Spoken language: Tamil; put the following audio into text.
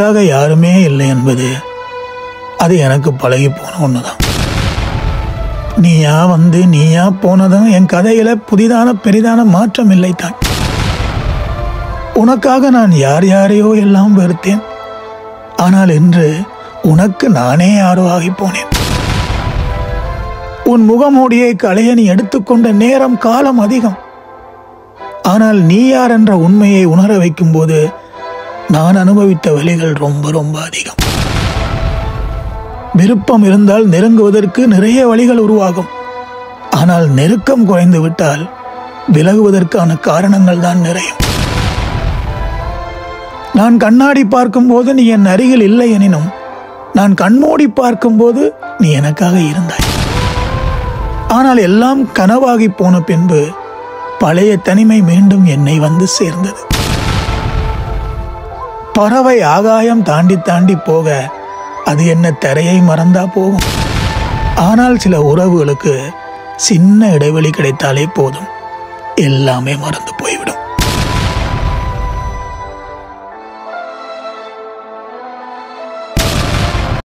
எனக்காக யாருமே இல்லை என்பது அது எனக்கு பழகி போன ஒண்ணுதான் நீயா வந்து நீயா போனதும் என் கதையில புதிதான பெரிதான மாற்றம் இல்லை தான் உனக்காக நான் யார் யாரையோ எல்லாம் வெறுத்தேன் ஆனால் இன்று உனக்கு நானே யாரோ ஆகி போனேன் உன் முகமூடியை களைய நீ எடுத்துக்கொண்ட நேரம் காலம் அதிகம் ஆனால் நீ யார் என்ற உண்மையை உணர வைக்கும்போது நான் அனுபவித்த வழிகள் ரொம்ப ரொம்ப அதிகம் விருப்பம் இருந்தால் நெருங்குவதற்கு நிறைய வழிகள் உருவாகும் ஆனால் நெருக்கம் குறைந்து விட்டால் விலகுவதற்கான காரணங்கள் தான் நிறையும் நான் கண்ணாடி பார்க்கும்போது நீ என் அருகில் இல்லை எனினும் நான் கண்மூடி பார்க்கும்போது நீ எனக்காக இருந்தாய் ஆனால் எல்லாம் கனவாகி போன பின்பு பழைய தனிமை மீண்டும் என்னை வந்து சேர்ந்தது பறவை ஆகாயம் தாண்டி தாண்டி போக அது என்ன தரையை மறந்தா போகும் ஆனால் சில உறவுகளுக்கு சின்ன இடைவெளி கிடைத்தாலே போதும் எல்லாமே மறந்து போய்விடும்